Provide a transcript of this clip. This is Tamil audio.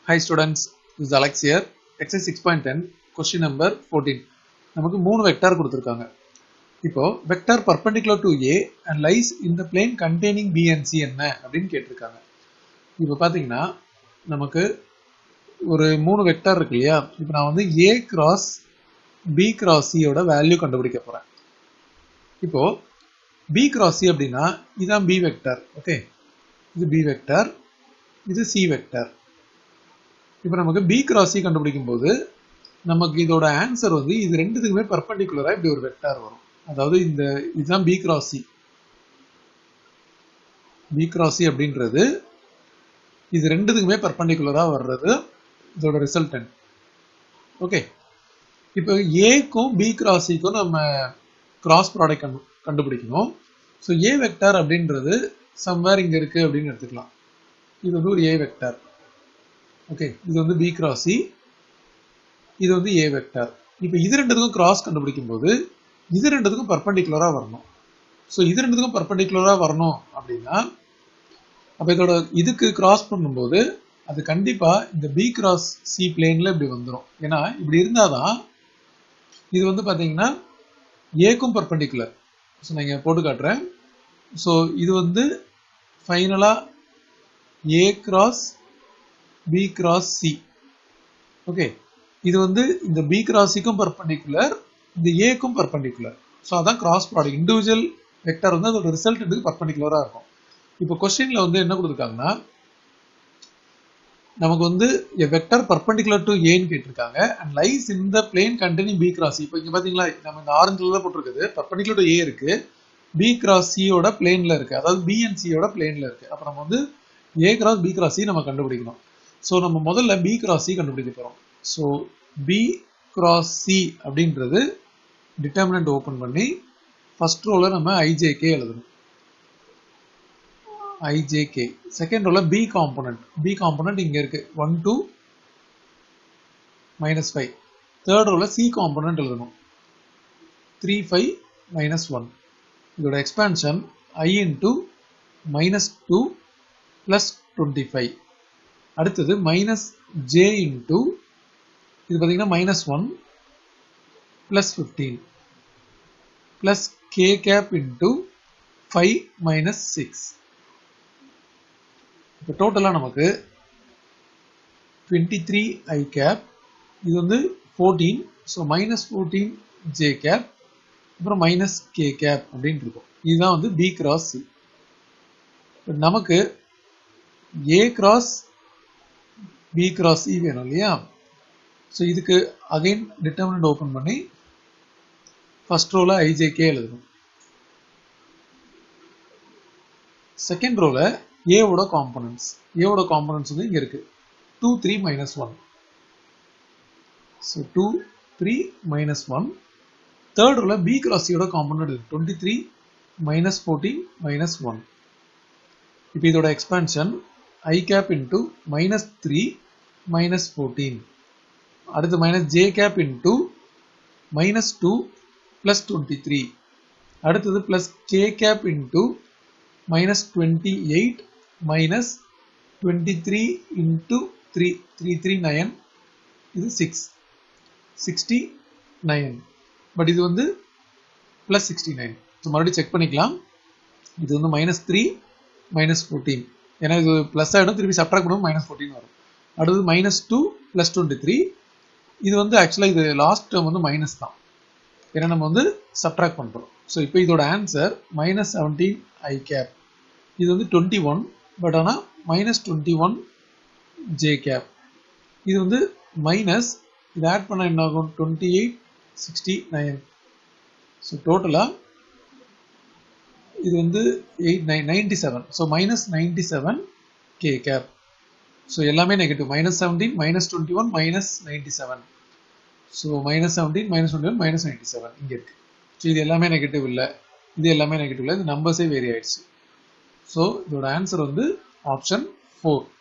Hi students, this is Alex here. Exercise 6.10, question number 14. நமக்கு மூணு வெக்டார் கொடுத்துருக்காங்க இப்போ vector perpendicular to A and lies in the plane containing B and C என்ன அப்படின்னு கேட்டிருக்காங்க இப்போ பார்த்தீங்கன்னா நமக்கு ஒரு மூணு வெக்டார் இருக்கு இல்லையா இப்போ நான் வந்து A கிராஸ் B கிராஸ் சியோட வேல்யூ கண்டுபிடிக்க போறேன் இப்போ B கிராஸ் சி அப்படின்னா இதுதான் B வெக்டார் ஓகே இது B வெக்டார் இது C வெக்டார் இப்போ நமக்கு B கிராஸ் சி கண்டுபிடிக்கும் போது நமக்கு இதோட ஆன்சர் வந்து இது ரெண்டுத்துக்குமே பர்பண்டிகுலரா இப்படி ஒரு வெக்டார் வரும் அதாவது இந்த இதுதான் B cross C B cross C அப்படின்றது இது ரெண்டுத்துக்குமே பர்பண்டிகுலரா வர்றது இதோட ரிசல்டன்ட் ஓகே இப்போ ஏக்கும் பி கிராஸ் சிக்கும் நம்ம கிராஸ் ப்ராடக்ட் கண்டு கண்டுபிடிக்கணும் ஸோ ஏ வெக்டார் அப்படின்றது சம்வேர் இங்கே இருக்கு அப்படின்னு எடுத்துக்கலாம் இது வந்து ஒரு ஏ வெக்டார் ஓகே இது வந்து பி கிராஸ் சி இது வந்து ஏ வெக்டார் இப்போ இது ரெண்டுத்துக்கும் கிராஸ் கண்டுபிடிக்கும் போது இது ரெண்டுத்துக்கும் பர்பண்டிகுலராக வரணும் ஸோ இது ரெண்டுத்துக்கும் பர்பண்டிகுலராக வரணும் அப்படின்னா அப்போ இதோட இதுக்கு கிராஸ் பண்ணும்போது அது கண்டிப்பாக இந்த பி கிராஸ் சி பிளேனில் இப்படி வந்துடும் ஏன்னா இப்படி இருந்தால் தான் இது வந்து பார்த்தீங்கன்னா ஏக்கும் பர்பண்டிகுலர் ஸோ நான் இங்கே போட்டு காட்டுறேன் ஸோ இது வந்து ஃபைனலாக A cross B cross C okay இது வந்து இந்த பி கிராஸ் சிக்கும் பர்பண்டிகுலர் இந்த ஏக்கும் பர்பண்டிகுலர் ஸோ அதான் கிராஸ் ப்ராடக்ட் இண்டிவிஜுவல் வெக்டர் வந்து அதோட ரிசல்ட் பர்பண்டிகுலராக இருக்கும் இப்போ கொஸ்டின்ல வந்து என்ன கொடுத்துருக்காங்கன்னா நமக்கு வந்து எ வெக்டர் பர்பண்டிகுலர் டு ஏன்னு கேட்டிருக்காங்க and lies in the plane containing B cross இப்போ இங்க பாத்தீங்களா நம்ம இந்த ஆரஞ்சு கலர்ல போட்டிருக்குது பர்பண்டிகுலர் டு ஏ இருக்கு பி கிராஸ் சியோட பிளேன்ல இருக்கு அதாவது பி அண்ட் சியோட பிளேன்ல இருக்கு அப்ப நம்ம வந்து a cross B cross c நம்ம கண்டுபிடிக்கணும் ஸோ நம்ம முதல்ல பி கிராஸ் சி கண்டுபிடிக்க போறோம் ஸோ பி கிராஸ் சி அப்படின்றது டிட்டர்மினன்ட் ஓபன் பண்ணி ஃபர்ஸ்ட் ரோல நம்ம ஐஜேகே எழுதணும் ijk செகண்ட் ரோல b காம்போனன்ட் b காம்போனன்ட் இங்க இருக்கு 1 2 மைனஸ் ஃபைவ் தேர்ட் ரோல c காம்போனன்ட் எழுதணும் த்ரீ ஃபைவ் மைனஸ் ஒன் இதோட expansion i into minus two plus twenty five அடுத்தது மைனஸ் ஜே இன்டூ இது பார்த்தீங்கன்னா minus one plus fifteen plus k cap into five minus six இப்போ டோட்டலாக நமக்கு டுவெண்ட்டி த்ரீ ஐ கேப் இது வந்து fourteen so minus fourteen j cap அப்புறம் மைனஸ் கே கேப் அப்படின்னு இருக்கும் இதுதான் வந்து பி கிராஸ் சி நமக்கு a cross B cross c வேணும் இல்லையா ஸோ இதுக்கு அகைன் டிட்டர்மினன்ட் ஓப்பன் பண்ணி ஃபர்ஸ்ட் ரோல ஐஜேகே எழுதணும் செகண்ட் ரோல ஏவோட காம்பனன்ட்ஸ் ஏவோட காம்பனன்ட்ஸ் வந்து இங்க இருக்கு two three minus one so two three minus one third ரோல பி கிராஸியோட காம்பனன்ட் இருக்கு twenty three minus fourteen minus one இப்போ இதோட expansion i cap into minus three minus fourteen அடுத்து minus j cap into minus two plus twenty three அடுத்தது plus k cap into minus 28 minus 23 into 3 3 3 9 இது 6 69 பட் இது வந்து plus 69 ஸோ மறுபடியும் செக் பண்ணிக்கலாம் இது வந்து மைனஸ் த்ரீ மைனஸ் ஃபோர்டீன் ஏன்னா இது ப்ளஸ் ஆகிடும் திருப்பி சப்ட்ராக்ட் பண்ணும்போது மைனஸ் ஃபோர்டீன் வரும் அடுத்தது minus two plus twenty three இது வந்து ஆக்சுவலாக இது லாஸ்ட் டேர்ம் வந்து மைனஸ் தான் ஏன்னா நம்ம வந்து சப்ட்ராக்ட் பண்ணுறோம் ஸோ இப்போ இதோட answer minus seventeen i cap இது வந்து டுவெண்ட்டி ஒன் பட் ஆனால் minus twenty one j cap இது வந்து மைனஸ் இது ஆட் பண்ண என்ன ஆகும் twenty eight sixty nine so டோட்டலாக இது வந்து eight nine ninety seven so minus ninety seven k cap so எல்லாமே negative minus seventeen minus twenty one minus ninety seven so minus seventeen minus twenty one minus ninety seven இங்கே இருக்கு ஸோ இது எல்லாமே நெகட்டிவ் இல்லை இது எல்லாமே நெகட்டிவ் இல்லை இது நம்பர்ஸே வேரி ஆயிடுச்சு ஸோ இதோட ஆன்சர் வந்து ஆப்ஷன் ஃபோர்